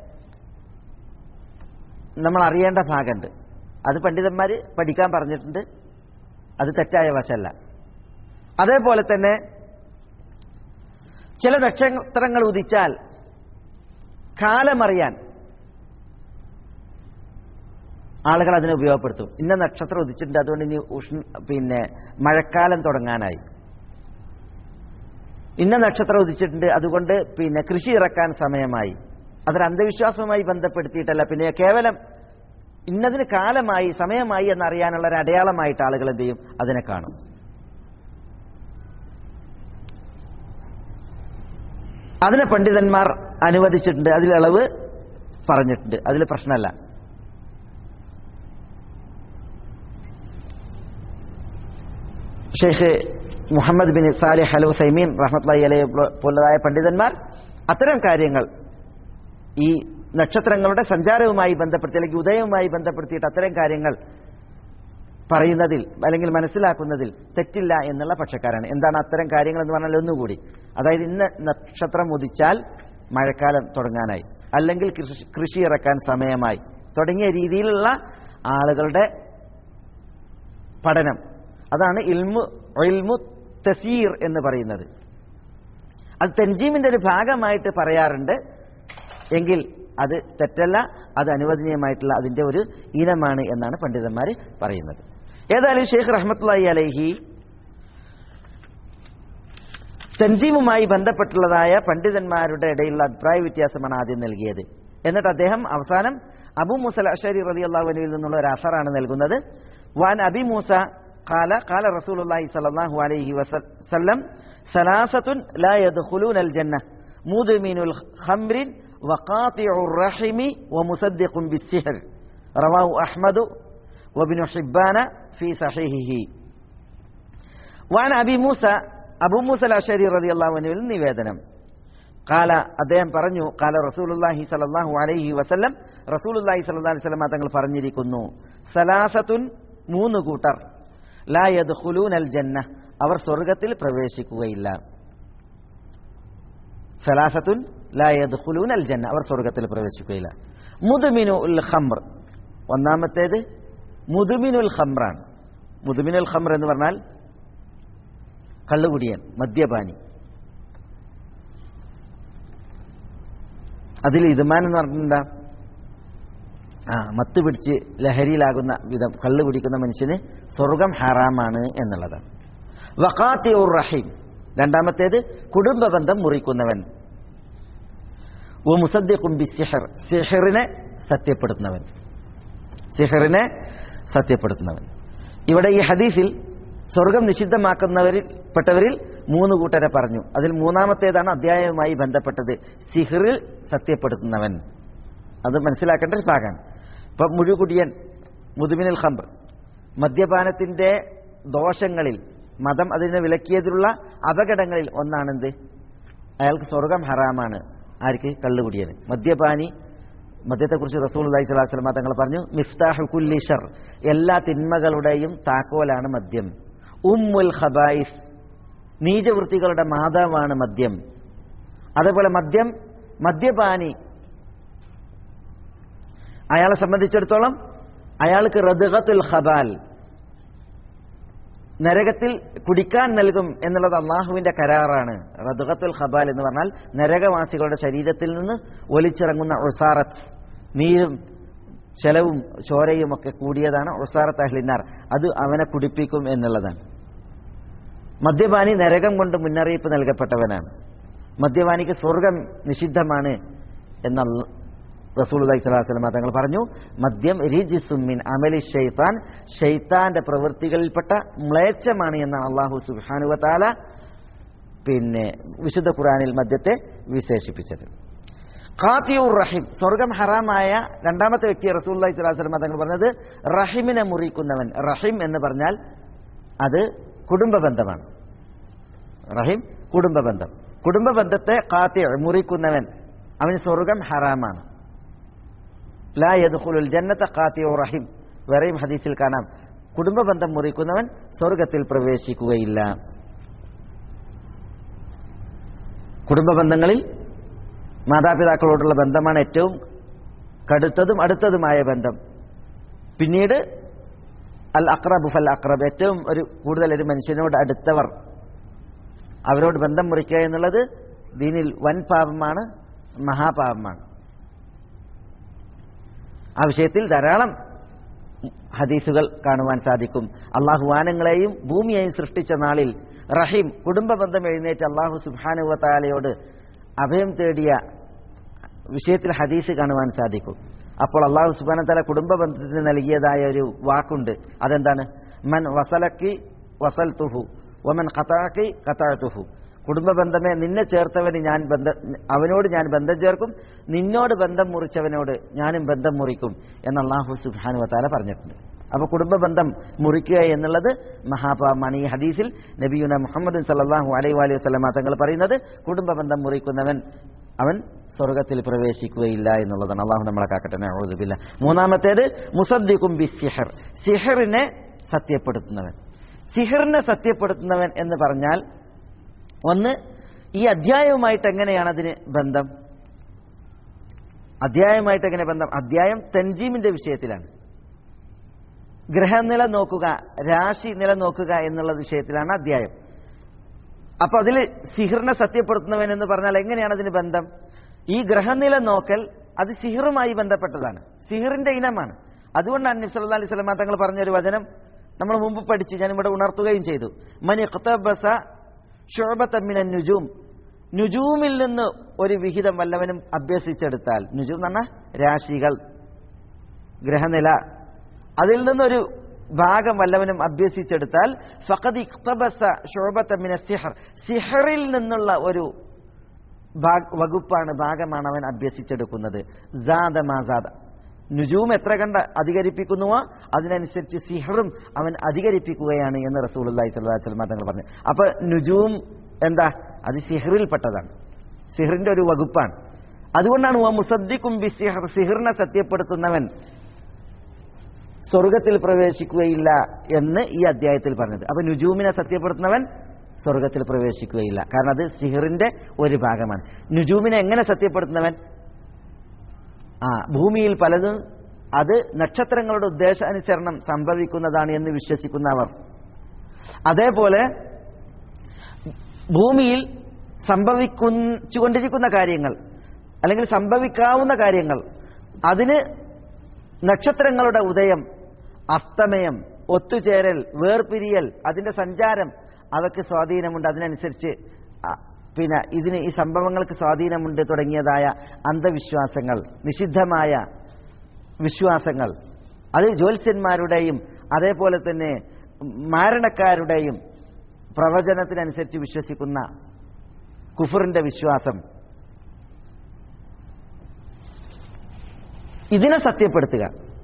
നമ്മൾ അറിയേണ്ട ഭാഗമുണ്ട് അത് പണ്ഡിതന്മാർ പഠിക്കാൻ പറഞ്ഞിട്ടുണ്ട് അത് തെറ്റായ വശമല്ല അതേപോലെ തന്നെ ചില നക്ഷത്രങ്ങൾ ഉദിച്ചാൽ കാലമറിയാൻ ആളുകൾ അതിനെ ഉപയോഗപ്പെടുത്തും ഇന്ന നക്ഷത്രം ഉദിച്ചിട്ടുണ്ട് അതുകൊണ്ട് ഇനി ഉഷ്ണ പിന്നെ മഴക്കാലം തുടങ്ങാനായി ഇന്ന നക്ഷത്രം ഉദിച്ചിട്ടുണ്ട് അതുകൊണ്ട് പിന്നെ കൃഷി ഇറക്കാൻ സമയമായി അതൊരു അന്ധവിശ്വാസവുമായി ബന്ധപ്പെടുത്തിയിട്ടല്ല പിന്നെ കേവലം ഇന്നതിന് കാലമായി സമയമായി എന്നറിയാനുള്ള ഒരു അടയാളമായിട്ട് ആളുകൾ എന്ത് ചെയ്യും അതിനെ കാണും അതിനെ പണ്ഡിതന്മാർ അനുവദിച്ചിട്ടുണ്ട് അതിൽ ഇളവ് പറഞ്ഞിട്ടുണ്ട് അതിൽ പ്രശ്നമല്ല ഷെയ്ഖ് മുഹമ്മദ് ബിൻ സാലിഹ് അലു സൈമീൻ റഹ്മത്ലായി അലയെ പോലതായ പണ്ഡിതന്മാർ അത്തരം കാര്യങ്ങൾ ഈ നക്ഷത്രങ്ങളുടെ സഞ്ചാരവുമായി ബന്ധപ്പെടുത്തി അല്ലെങ്കിൽ ഉദയവുമായി ബന്ധപ്പെടുത്തിയിട്ട് അത്തരം കാര്യങ്ങൾ പറയുന്നതിൽ അല്ലെങ്കിൽ മനസ്സിലാക്കുന്നതിൽ തെറ്റില്ല എന്നുള്ള പക്ഷക്കാരാണ് എന്താണ് അത്തരം കാര്യങ്ങൾ എന്ന് പറഞ്ഞാൽ ഒന്നുകൂടി അതായത് ഇന്ന് നക്ഷത്രം ഉദിച്ചാൽ മഴക്കാലം തുടങ്ങാനായി അല്ലെങ്കിൽ കൃഷി കൃഷി ഇറക്കാൻ സമയമായി തുടങ്ങിയ രീതിയിലുള്ള ആളുകളുടെ പഠനം അതാണ് ഇൽമു ഇൽമു തസീർ എന്ന് പറയുന്നത് അത് തെൻജീമിന്റെ ഒരു ഭാഗമായിട്ട് പറയാറുണ്ട് എങ്കിൽ അത് തെറ്റല്ല അത് അനുവദനീയമായിട്ടുള്ള അതിന്റെ ഒരു ഇനമാണ് എന്നാണ് പണ്ഡിതന്മാർ പറയുന്നത് ഏതായാലും ഷെയ്ഖ് റഹ്മത്തുള്ളി അലൈഹി തൻജീമുമായി ബന്ധപ്പെട്ടുള്ളതായ പണ്ഡിതന്മാരുടെ ഇടയിലുള്ള അഭിപ്രായ വ്യത്യാസമാണ് ആദ്യം നൽകിയത് എന്നിട്ട് അദ്ദേഹം അവസാനം അബു മുസൽ അഷരി റതി അള്ളാഹുവിനിൽ നിന്നുള്ള ഒരു അസറാണ് നൽകുന്നത് വാൻ അബി മൂസ قال قال رسول الله صلى الله عليه وسلم ثلاثة لا يدخلون الجنة مدمن الخمر وقاطع الرحم ومصدق بالسحر رواه أحمد وابن حبان في صحيحه وعن أبي موسى أبو موسى الأشعري رضي الله عنه നിവേദനം قال അദ്ദേഹം പറഞ്ഞു قال رسول الله صلى الله عليه وسلم رسول الله صلى الله عليه وسلم തങ്ങൾ പറഞ്ഞിരിക്കുന്നു സലാസത്തുൻ മൂന്ന് കൂട്ടർ ലാ യദ്ഖുലൂൻ അൽ ജന്ന അവർ സ്വർഗത്തിൽ പ്രവേശിക്കുകയില്ല സലാസത്തുൻ ലാ യദ്ഖുലൂൻ അൽ ജന്ന അവർ സ്വർഗത്തിൽ പ്രവേശിക്കുകയില്ല മുദ്മിനു ഉൽ ഖംർ ഒന്നാമത്തേത് മുതുമിനുൽ ഖംറാണ് മുതുമിനുൽ ഖംർ എന്ന് പറഞ്ഞാൽ കള്ളുകുടിയൻ മദ്യപാനി അതിൽ ഇതുമാൻ എന്ന് പറഞ്ഞാൽ ആ മത്ത് പിടിച്ച് ലഹരിയിലാകുന്ന വിധം കള്ളു കുടിക്കുന്ന മനുഷ്യന് സ്വർഗം ഹറാമാണ് എന്നുള്ളതാണ് വഖാത്തി ഉർ റഹീം രണ്ടാമത്തേത് കുടുംബ ബന്ധം മുറിക്കുന്നവൻ ഓ മുസദ്ദിഖും ബി സിഹർ സിഹറിനെ സത്യപ്പെടുത്തുന്നവൻ സിഹറിനെ സത്യപ്പെടുത്തുന്നവൻ ഇവിടെ ഈ ഹദീസിൽ സ്വർഗം നിഷിദ്ധമാക്കുന്നവരിൽ പെട്ടവരിൽ മൂന്ന് കൂട്ടരെ പറഞ്ഞു അതിൽ മൂന്നാമത്തേതാണ് അധ്യായവുമായി ബന്ധപ്പെട്ടത് സിഹറിൽ സത്യപ്പെടുത്തുന്നവൻ അത് മനസ്സിലാക്കേണ്ട ഒരു ഭാഗമാണ് ഇപ്പം മുഴുകുടിയൻ മുതുമിനുൽ ഖംബ് മദ്യപാനത്തിന്റെ ദോഷങ്ങളിൽ മതം അതിനെ വിലക്കിയതിലുള്ള അപകടങ്ങളിൽ ഒന്നാണെന്ത് അയാൾക്ക് സ്വർഗം ഹറാമാണ് ആർക്ക് കള്ളുകുടിയന് മദ്യപാനി മദ്യത്തെക്കുറിച്ച് റസൂൽ അലൈഹി സ്വലാഹു വസ്ലമ തങ്ങൾ പറഞ്ഞു മിഫ്താഹു കുല്ലി ഷർ എല്ലാ തിന്മകളുടെയും താക്കോലാണ് മദ്യം ഉമ്മുൽ ഖബായിസ് നീചവൃത്തികളുടെ മാതാവാണ് മദ്യം അതേപോലെ മദ്യം മദ്യപാനി അയാളെ സംബന്ധിച്ചിടത്തോളം അയാൾക്ക് റദ്ഗത്തുൽ ഖബാൽ നരകത്തിൽ കുടിക്കാൻ നൽകും എന്നുള്ളത് അള്ളാഹുവിന്റെ കരാറാണ് റദ്ഗത്തുൽ ഖബാൽ എന്ന് പറഞ്ഞാൽ നരകവാസികളുടെ ശരീരത്തിൽ നിന്ന് ഒലിച്ചിറങ്ങുന്ന ഉസാറത്ത് നീരും ചെലവും ചോരയും ഒക്കെ കൂടിയതാണ് ഉസാറത്ത് അഹ്ലിനാർ അത് അവനെ കുടിപ്പിക്കും എന്നുള്ളതാണ് മദ്യപാനി നരകം കൊണ്ട് മുന്നറിയിപ്പ് നൽകപ്പെട്ടവനാണ് മദ്യപാനിക്ക് സ്വർഗം നിഷിദ്ധമാണ് എന്ന റസൂൽ അലൈഹി സ്വലാസ്ലമ തങ്ങൾ പറഞ്ഞു മദ്യം റിജിസുമിൻ അമലി ഷെയ്ത്താൻ ഷെയ്ത്താന്റെ പ്രവൃത്തികളിൽപ്പെട്ട മ്ലേച്ഛമാണ് എന്നാണ് അള്ളാഹു സുബാനുവത്താല പിന്നെ വിശുദ്ധ ഖുറാനിൽ മദ്യത്തെ വിശേഷിപ്പിച്ചത് ഖാത്തിയൂർ റഹിം സ്വർഗം ഹറാമായ രണ്ടാമത്തെ വ്യക്തി റസൂൽ അലൈഹി സ്വലാസ്ലമ തങ്ങൾ പറഞ്ഞത് റഹിമിനെ മുറിക്കുന്നവൻ റഹിം എന്ന് പറഞ്ഞാൽ അത് കുടുംബ ബന്ധമാണ് റഹിം കുടുംബ ബന്ധം കുടുംബ ബന്ധത്തെ കാത്തി മുറിക്കുന്നവൻ അവന് സ്വർഗം ഹറാമാണ് ലാ യദ്ഖുലുൽ ജന്നത ഖാത്തിഉ റഹിം വേറെയും ഹദീസിൽ കാണാം കുടുംബ ബന്ധം മുറിക്കുന്നവൻ സ്വർഗത്തിൽ പ്രവേശിക്കുകയില്ല കുടുംബ ബന്ധങ്ങളിൽ മാതാപിതാക്കളോടുള്ള ബന്ധമാണ് ഏറ്റവും കടുത്തതും അടുത്തതുമായ ബന്ധം പിന്നീട് അൽ അക്രബ് ഫൽ അക്രബ് ഏറ്റവും ഒരു കൂടുതൽ ഒരു മനുഷ്യനോട് അടുത്തവർ അവരോട് ബന്ധം മുറിക്കുക എന്നുള്ളത് ദീനിൽ വൻ പാപമാണ് മഹാപാപമാണ് ആ വിഷയത്തിൽ ധാരാളം ഹദീസുകൾ കാണുവാൻ സാധിക്കും അള്ളാഹു വാനങ്ങളെയും ഭൂമിയെയും സൃഷ്ടിച്ച നാളിൽ റഹീം കുടുംബ ബന്ധം എഴുന്നേറ്റ് അള്ളാഹു സുബാനുവത്താലയോട് അഭയം തേടിയ വിഷയത്തിൽ ഹദീസ് കാണുവാൻ സാധിക്കും അപ്പോൾ അള്ളാഹു സുബാന തല കുടുംബ ബന്ധത്തിന് നൽകിയതായ ഒരു വാക്കുണ്ട് അതെന്താണ് മൻ വസലക്കി വസൽ തുഹു ഒമൻ ഖതാക്കി ഖതാത്തുഹു കുടുംബ ബന്ധമേ നിന്നെ ചേർത്തവന് ഞാൻ ബന്ധ അവനോട് ഞാൻ ബന്ധം ചേർക്കും നിന്നോട് ബന്ധം മുറിച്ചവനോട് ഞാനും ബന്ധം മുറിക്കും എന്ന് അള്ളാഹു സുബാനു വത്താല പറഞ്ഞിട്ടുണ്ട് അപ്പോൾ കുടുംബ ബന്ധം മുറിക്കുക എന്നുള്ളത് മഹാപാപമാണ് ഈ ഹദീസിൽ നബിയുന മുഹമ്മദ് സല്ലാഹു അലൈ അലൈഹി വസ്ലമ തങ്ങൾ പറയുന്നത് കുടുംബ ബന്ധം മുറിക്കുന്നവൻ അവൻ സ്വർഗത്തിൽ പ്രവേശിക്കുകയില്ല എന്നുള്ളതാണ് അള്ളാഹു നമ്മളെ കാക്കട്ടെ നഅൂദുബില്ല മൂന്നാമത്തേത് മുസദ്ദിഖും ബി സിഹർ സിഹറിനെ സത്യപ്പെടുത്തുന്നവൻ സിഹറിനെ സത്യപ്പെടുത്തുന്നവൻ എന്ന് പറഞ്ഞാൽ ഒന്ന് ഈ അധ്യായവുമായിട്ട് എങ്ങനെയാണ് അതിന് ബന്ധം അധ്യായമായിട്ട് എങ്ങനെ ബന്ധം അധ്യായം തൻജീമിന്റെ വിഷയത്തിലാണ് ഗ്രഹനില നോക്കുക രാശി നില നോക്കുക എന്നുള്ള വിഷയത്തിലാണ് അധ്യായം അപ്പൊ അതിൽ സിഹിറിനെ സത്യപ്പെടുത്തുന്നവൻ എന്ന് പറഞ്ഞാൽ എങ്ങനെയാണ് അതിന് ബന്ധം ഈ ഗ്രഹനില നോക്കൽ അത് സിഹിറുമായി ബന്ധപ്പെട്ടതാണ് സിഹിറിന്റെ ഇനമാണ് അതുകൊണ്ടാണ് നബ്സല്ലാ അലൈഹി സ്വലമ തങ്ങൾ പറഞ്ഞൊരു വചനം നമ്മൾ മുമ്പ് പഠിച്ച് ഞാൻ ഇവിടെ ഉണർത്തുകയും ചെയ്തു മനി ഖത്തബസ ഷുഅബത്തമ്മിന നുജൂം നുജൂമിൽ നിന്ന് ഒരു വിഹിതം വല്ലവനും അഭ്യസിച്ചെടുത്താൽ നുജൂം എന്ന് പറഞ്ഞാൽ രാശികൾ ഗ്രഹനില അതിൽ നിന്നൊരു ഭാഗം വല്ലവനും അഭ്യസിച്ചെടുത്താൽ ഫഖദ് ഇഖ്തബസ ഷുഅബത്തമ്മിന സിഹർ സിഹറിൽ നിന്നുള്ള ഒരു വകുപ്പാണ് ഭാഗമാണ് അവൻ അഭ്യസിച്ചെടുക്കുന്നത് ജാദ മാസാദ നുജൂം എത്ര കണ്ട് അധികരിപ്പിക്കുന്നുവോ അതിനനുസരിച്ച് സിഹറും അവൻ അധികരിപ്പിക്കുകയാണ് എന്ന് റസൂൽ അള്ളഹി സ്വല്ലാ വസ്ലമ തങ്ങൾ പറഞ്ഞു അപ്പൊ നുജൂം എന്താ അത് സിഹറിൽപ്പെട്ടതാണ് സിഹറിന്റെ ഒരു വകുപ്പാണ് അതുകൊണ്ടാണ് ഓ മുസദ്ദിക്കും ബി സിഹർ സിഹറിനെ സത്യപ്പെടുത്തുന്നവൻ സ്വർഗത്തിൽ പ്രവേശിക്കുകയില്ല എന്ന് ഈ അധ്യായത്തിൽ പറഞ്ഞത് അപ്പൊ നുജൂമിനെ സത്യപ്പെടുത്തുന്നവൻ സ്വർഗത്തിൽ പ്രവേശിക്കുകയില്ല കാരണം അത് സിഹറിന്റെ ഒരു ഭാഗമാണ് നുജൂമിനെ എങ്ങനെ സത്യപ്പെടുത്തുന്നവൻ ആ ഭൂമിയിൽ പലതും അത് നക്ഷത്രങ്ങളുടെ ഉദ്ദേശാനുസരണം സംഭവിക്കുന്നതാണ് എന്ന് വിശ്വസിക്കുന്നവർ അതേപോലെ ഭൂമിയിൽ സംഭവിച്ചുകൊണ്ടിരിക്കുന്ന കാര്യങ്ങൾ അല്ലെങ്കിൽ സംഭവിക്കാവുന്ന കാര്യങ്ങൾ അതിന് നക്ഷത്രങ്ങളുടെ ഉദയം അസ്തമയം ഒത്തുചേരൽ വേർപിരിയൽ അതിന്റെ സഞ്ചാരം അവയ്ക്ക് സ്വാധീനമുണ്ട് അതിനനുസരിച്ച് അ- പിന്നെ ഇതിന് ഈ സംഭവങ്ങൾക്ക് സ്വാധീനമുണ്ട് തുടങ്ങിയതായ അന്ധവിശ്വാസങ്ങൾ നിഷിദ്ധമായ വിശ്വാസങ്ങൾ അത് ജ്യോത്സ്യന്മാരുടെയും അതേപോലെ തന്നെ മാരണക്കാരുടെയും പ്രവചനത്തിനനുസരിച്ച് വിശ്വസിക്കുന്ന കുഫറിന്റെ വിശ്വാസം ഇതിനെ സത്യപ്പെടുത്തുക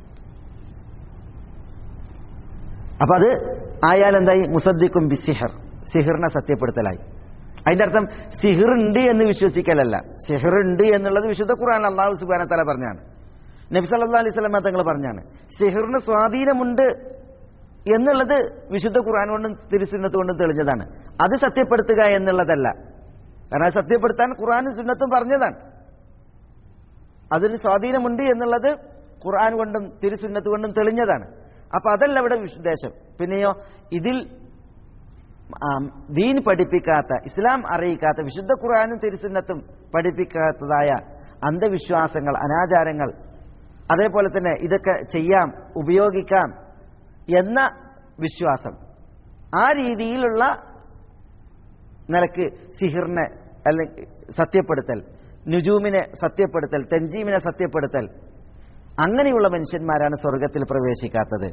അപ്പൊ അത് ആയാൽ എന്തായി മുസദ്ദിക്കും ബി സിഹർ സിഹിറിനെ സത്യപ്പെടുത്തലായി അതിന്റെ അർത്ഥം സിഹിർ ഉണ്ട് എന്ന് വിശ്വസിക്കലല്ല സിഹിർ ഉണ്ട് എന്നുള്ളത് വിശുദ്ധ ഖുർആൻ അള്ളാഹു സുബാന തല പറഞ്ഞാണ് നബി സല്ലാ അലൈഹി സ്വലമ തങ്ങൾ പറഞ്ഞാണ് സിഹിറിന് സ്വാധീനമുണ്ട് എന്നുള്ളത് വിശുദ്ധ ഖുർആൻ കൊണ്ടും തിരുസുന്നത്ത് കൊണ്ടും തെളിഞ്ഞതാണ് അത് സത്യപ്പെടുത്തുക എന്നുള്ളതല്ല കാരണം അത് സത്യപ്പെടുത്താൻ ഖുർആനും സുന്നത്തും പറഞ്ഞതാണ് അതിന് സ്വാധീനമുണ്ട് എന്നുള്ളത് ഖുർആൻ കൊണ്ടും തിരുസുന്നത്ത് കൊണ്ടും തെളിഞ്ഞതാണ് അപ്പൊ അതല്ല ഇവിടെ ഉദ്ദേശം പിന്നെയോ ഇതിൽ ആം, ദീൻ പഠിപ്പിക്കാത്ത ഇസ്ലാം അറിയിക്കാത്ത വിശുദ്ധ ഖുർആനും തിരുസുന്നത്തും പഠിപ്പിക്കാത്തതായ അന്ധവിശ്വാസങ്ങൾ അനാചാരങ്ങൾ അതേപോലെ തന്നെ ഇതൊക്കെ ചെയ്യാം ഉപയോഗിക്കാം എന്ന വിശ്വാസം ആ രീതിയിലുള്ള നിലക്ക് സിഹിറിനെ അല്ലെങ്കിൽ സത്യപ്പെടുത്തൽ നുജൂമിനെ സത്യപ്പെടുത്തൽ തെഞ്ചീമിനെ സത്യപ്പെടുത്തൽ അങ്ങനെയുള്ള മനുഷ്യന്മാരാണ് സ്വർഗത്തിൽ പ്രവേശിക്കാത്തത്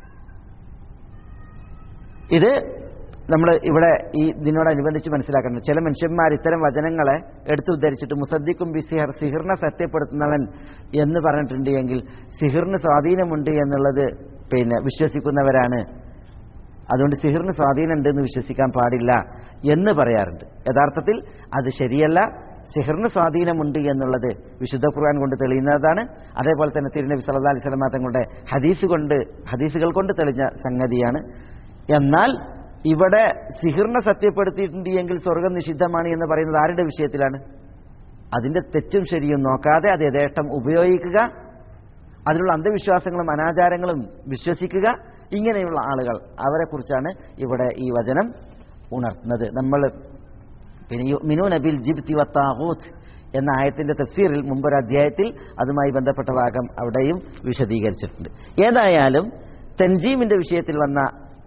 ഇത് നമ്മൾ ഇവിടെ ഈ ഇതിനോടനുബന്ധിച്ച് മനസ്സിലാക്കണം ചില മനുഷ്യന്മാർ ഇത്തരം വചനങ്ങളെ എടുത്തു ഉദ്ധരിച്ചിട്ട് മുസദ്ദിക്കും ബി സിഹർ സിഹിറിനെ സത്യപ്പെടുത്തുന്നവൻ എന്ന് പറഞ്ഞിട്ടുണ്ട് എങ്കിൽ സിഹിറിന് സ്വാധീനമുണ്ട് എന്നുള്ളത് പിന്നെ വിശ്വസിക്കുന്നവരാണ് അതുകൊണ്ട് സിഹിറിന് സ്വാധീനമുണ്ട് എന്ന് വിശ്വസിക്കാൻ പാടില്ല എന്ന് പറയാറുണ്ട് യഥാർത്ഥത്തിൽ അത് ശരിയല്ല സിഹിറിന് സ്വാധീനമുണ്ട് എന്നുള്ളത് വിശുദ്ധ ഖുർആൻ കൊണ്ട് തെളിയുന്നതാണ് അതേപോലെ തന്നെ തിരുനബി സല്ലാ അലൈഹി സ്വലമാ തങ്ങളുടെ ഹദീസ് കൊണ്ട് ഹദീസുകൾ കൊണ്ട് തെളിഞ്ഞ സംഗതിയാണ് എന്നാൽ ഇവിടെ സിഹിറിനെ സത്യപ്പെടുത്തിയിട്ടുണ്ട് എങ്കിൽ സ്വർഗം നിഷിദ്ധമാണ് എന്ന് പറയുന്നത് ആരുടെ വിഷയത്തിലാണ് അതിന്റെ തെറ്റും ശരിയും നോക്കാതെ അത് യഥേഷ്ടം ഉപയോഗിക്കുക അതിനുള്ള അന്ധവിശ്വാസങ്ങളും അനാചാരങ്ങളും വിശ്വസിക്കുക ഇങ്ങനെയുള്ള ആളുകൾ അവരെ കുറിച്ചാണ് ഇവിടെ ഈ വചനം ഉണർത്തുന്നത് നമ്മൾ പിന്നെ മിനു നബിൽ ജിബ്തി വത്താഹൂത്ത് എന്ന ആയത്തിന്റെ തഫ്സീറിൽ മുമ്പൊരു അധ്യായത്തിൽ അതുമായി ബന്ധപ്പെട്ട ഭാഗം അവിടെയും വിശദീകരിച്ചിട്ടുണ്ട് ഏതായാലും തൻജീമിന്റെ വിഷയത്തിൽ വന്ന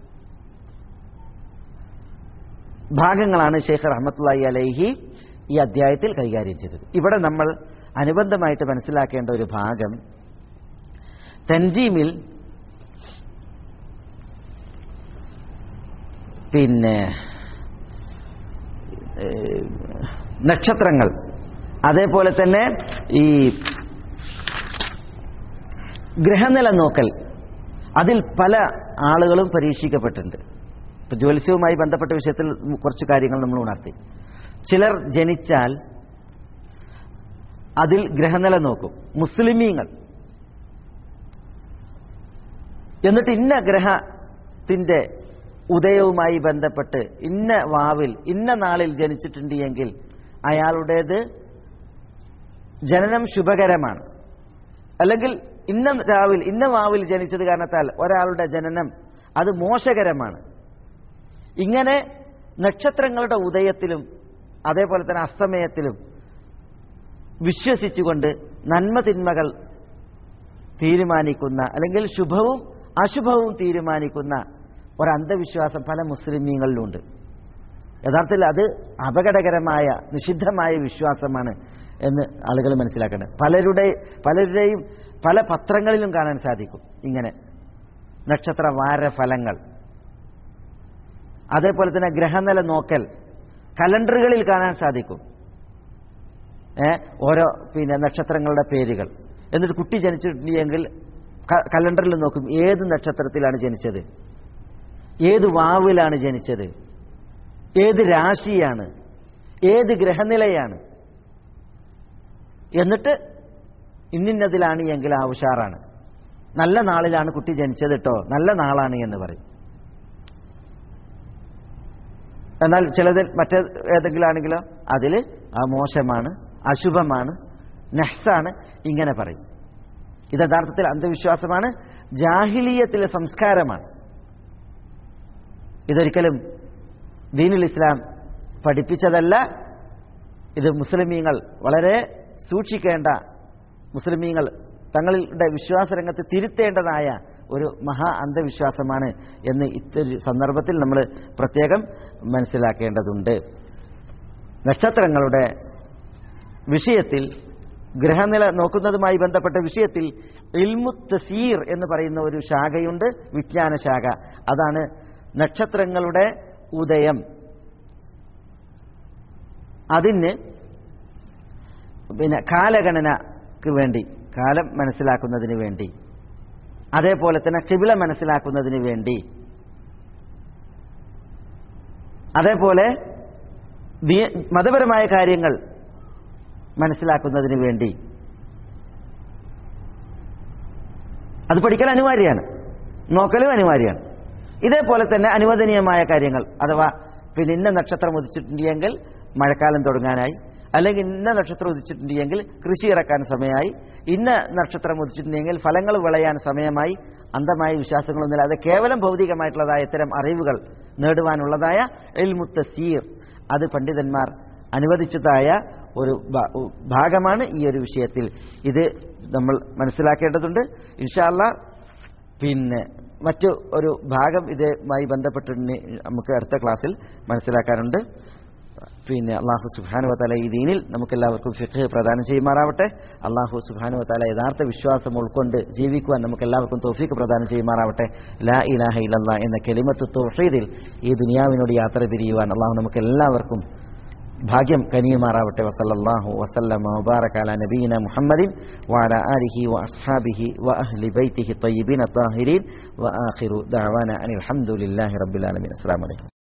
ഭാഗങ്ങളാണ് ഷെയ്ഖ് റഹ്മത്തുള്ളി അലൈഹി ഈ അധ്യായത്തിൽ കൈകാര്യം ചെയ്തത് ഇവിടെ നമ്മൾ അനുബന്ധമായിട്ട് മനസ്സിലാക്കേണ്ട ഒരു ഭാഗം തൻജീമിൽ പിന്നെ ഏഹ്, നക്ഷത്രങ്ങൾ അതേപോലെ തന്നെ ഈ ഗ്രഹനില നോക്കൽ അതിൽ പല ആളുകളും പരീക്ഷിക്കപ്പെട്ടിട്ടുണ്ട് ഇപ്പൊ ജ്യോത്സ്യവുമായി ബന്ധപ്പെട്ട വിഷയത്തിൽ കുറച്ച് കാര്യങ്ങൾ നമ്മൾ ഉണർത്തി ചിലർ ജനിച്ചാൽ അതിൽ ഗ്രഹനില നോക്കും മുസ്ലിമീങ്ങൾ എന്നിട്ട് ഇന്ന ഗ്രഹത്തിന്റെ ഉദയവുമായി ബന്ധപ്പെട്ട് ഇന്ന വാവിൽ ഇന്ന നാളിൽ ജനിച്ചിട്ടുണ്ട് എങ്കിൽ അയാളുടേത് ജനനം ശുഭകരമാണ് അല്ലെങ്കിൽ ഇന്ന രാവിൽ ഇന്ന വാവിൽ ജനിച്ചത് കാരണത്താൽ ഒരാളുടെ ജനനം അത് മോശകരമാണ് ഇങ്ങനെ നക്ഷത്രങ്ങളുടെ ഉദയത്തിലും അതേപോലെ തന്നെ അസ്തമയത്തിലും വിശ്വസിച്ചുകൊണ്ട് നന്മ തിന്മകൾ തീരുമാനിക്കുന്ന അല്ലെങ്കിൽ ശുഭവും അശുഭവും തീരുമാനിക്കുന്ന ഒരു അന്ധവിശ്വാസം പല മുസ്ലിമീങ്ങളിലുണ്ട് യഥാർത്ഥത്തിൽ അത് അപകടകരമായ നിഷിദ്ധമായ വിശ്വാസമാണ് എന്ന് ആളുകൾ മനസ്സിലാക്കണം പലരുടെ പലരുടെയും പല പത്രങ്ങളിലും കാണാൻ സാധിക്കും ഇങ്ങനെ നക്ഷത്ര വാരഫലങ്ങൾ അതേപോലെ തന്നെ ഗ്രഹനില നോക്കൽ കലണ്ടറുകളിൽ കാണാൻ സാധിക്കും ഏ ഓരോ പിന്നെ നക്ഷത്രങ്ങളുടെ പേരുകൾ എന്നിട്ട് കുട്ടി ജനിച്ചിട്ടുണ്ടെങ്കിൽ ക- കലണ്ടറിൽ നോക്കും ഏത് നക്ഷത്രത്തിലാണ് ജനിച്ചത് ഏത് വാവിലാണ് ജനിച്ചത് ഏത് രാശിയാണ് ഏത് ഗ്രഹനിലയാണ് എന്നിട്ട് ഇന്നിന്നതിലാണ് എങ്കിൽ ആ ഉഷാറാണ് നല്ല നാളിലാണ് കുട്ടി ജനിച്ചത് കേട്ടോ നല്ല നാളാണ് എന്ന് പറയും എന്നാൽ ചിലതിൽ മറ്റേ ഏതെങ്കിലും ആണെങ്കിലോ അതിൽ ആ മോശമാണ് അശുഭമാണ് നഹ്സാണ് ഇങ്ങനെ പറയും ഇത് യഥാർത്ഥത്തിൽ അന്ധവിശ്വാസമാണ് ജാഹിലീയത്തിലെ സംസ്കാരമാണ് ഇതൊരിക്കലും ദീനുൽ ഇസ്ലാം പഠിപ്പിച്ചതല്ല ഇത് മുസ്ലിമീങ്ങൾ വളരെ സൂക്ഷിക്കേണ്ട മുസ്ലിമീങ്ങൾ തങ്ങളുടെ വിശ്വാസരംഗത്ത് തിരുത്തേണ്ടതായ ഒരു മഹാ അന്ധവിശ്വാസമാണ് എന്ന് ഇത്തൊരു സന്ദർഭത്തിൽ നമ്മൾ പ്രത്യേകം മനസ്സിലാക്കേണ്ടതുണ്ട് നക്ഷത്രങ്ങളുടെ വിഷയത്തിൽ ഗ്രഹനില നോക്കുന്നതുമായി ബന്ധപ്പെട്ട വിഷയത്തിൽ ഇൽമു തസീർ എന്ന് പറയുന്ന ഒരു ശാഖയുണ്ട് വിജ്ഞാന ശാഖ അതാണ് നക്ഷത്രങ്ങളുടെ ഉദയം അതിന് പിന്നെ കാലഗണനക്ക് വേണ്ടി കാലം മനസ്സിലാക്കുന്നതിന് വേണ്ടി അതേപോലെ തന്നെ കിബില മനസ്സിലാക്കുന്നതിന് വേണ്ടി അതേപോലെ ദീ- മതപരമായ കാര്യങ്ങൾ മനസ്സിലാക്കുന്നതിന് വേണ്ടി അത് പഠിക്കൽ അനിവാര്യമാണ് നോക്കലും അനിവാര്യമാണ് ഇതേപോലെ തന്നെ അനുവദനീയമായ കാര്യങ്ങൾ അഥവാ പിന്നെ ഇന്ന നക്ഷത്രം ഉദിച്ചിട്ടുണ്ടെങ്കിൽ മഴക്കാലം തുടങ്ങാനായി അല്ലെങ്കിൽ ഇന്ന നക്ഷത്രം ഉദിച്ചിട്ടുണ്ടെങ്കിൽ കൃഷി ഇറക്കാൻ സമയമായി ഇന്ന നക്ഷത്രം ഉദിച്ചിട്ടുണ്ടെങ്കിൽ ഫലങ്ങൾ വിളയാൻ സമയമായി അന്ധമായ വിശ്വാസങ്ങളൊന്നുമില്ല അത് കേവലം ഭൗതികമായിട്ടുള്ളതായ ഇത്തരം അറിവുകൾ നേടുവാനുള്ളതായ എൽമുത്തസീർ അത് പണ്ഡിതന്മാർ അനുവദിച്ചതായ ഒരു ഭാ- ഭാഗമാണ് ഈ ഒരു വിഷയത്തിൽ ഇത് നമ്മൾ മനസ്സിലാക്കേണ്ടതുണ്ട് ഇൻഷാല്ല പിന്നെ മറ്റു ഒരു ഭാഗം ഇതുമായി ബന്ധപ്പെട്ട് നമുക്ക് അടുത്ത ക്ലാസ്സിൽ മനസ്സിലാക്കാനുണ്ട് പിന്നെ അള്ളാഹു സുബാനു വത്താല ഈ ദീനിൽ നമുക്കെല്ലാവർക്കും ഫിഖ് പ്രദാനം ചെയ്യുമാറാവട്ടെ അള്ളാഹു സുബാനു വത്താല യഥാർത്ഥ വിശ്വാസം ഉൾക്കൊണ്ട് ജീവിക്കുവാൻ നമുക്കെല്ലാവർക്കും തോഫീക്ക് പ്രദാനം ചെയ്യുമാറാവട്ടെ ലാ ഇലാഹ ഇല്ലല്ലാ എന്ന കെലിമത്ത് തൗഹീദിൽ ഈ ദുനിയാവിനോട് യാത്ര തിരിയുവാൻ അള്ളാഹു നമുക്ക് എല്ലാവർക്കും ഭാഗ്യം കനിയുമാറാവട്ടെ വസല്ലല്ലാഹു വസല്ലമ വബാറക അലാ നബീന മുഹമ്മദിൻ വഅലാ ആലിഹി വഅസ്ഹാബിഹി വഅഹ്ലി ബൈത്തിഹി ത്വയ്യിബീന ത്വാഹിരീൻ വആഖിറു ദഅവാന അനിൽ ഹംദുലില്ലാഹി റബ്ബിൽ ആലമീൻ അസ്സലാമു അലൈക്കും